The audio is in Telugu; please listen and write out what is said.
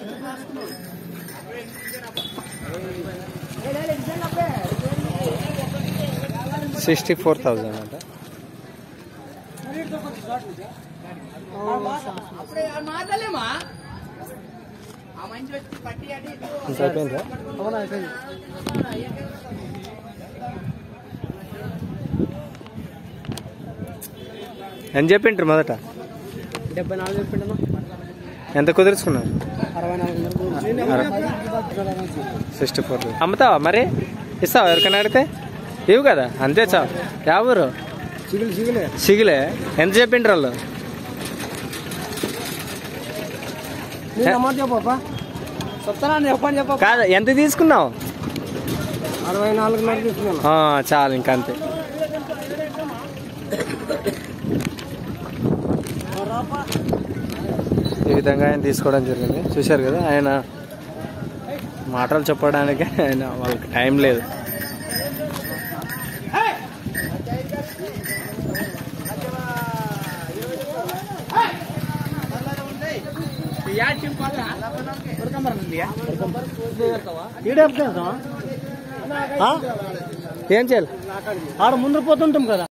సిక్స్టీ ఫోర్ థౌజండ్ అంట ఇంత అయిపోయిందా అవునా అయిపోయింది ఎంత చెప్పింటారు మొదట డెబ్బై నాలుగు చెప్పిండను ఎంత కుదుర్చుకున్నారు అరవై నాలుగు సిక్స్టీ ఫోర్ అమ్ముతావా మరి ఇస్తావా ఎవరికైనా అడిగితే ఇవ్వు కదా అంతే చావు ఎవరు సిగిల్ సిగిలే సిగిలే ఎంత చెప్పిండ్రు వాళ్ళు నేను అమౌంట్ చెప్పప్పా చెప్తానా చెప్పని చెప్ప కాదు ఎంత తీసుకున్నావు అరవై నాలుగున్నర తీసుకున్నాను ఆ, చాలు ఇంకా అంతే ఈ విధంగా ఆయన తీసుకోవడం జరిగింది చూశారు కదా ఆయన మాటలు చెప్పడానికి ఆయన వాళ్ళకి టైం లేదు ఈడే చెప్తావా ఏం చేయాలి ఆడ ముందు పోతుంటాం కదా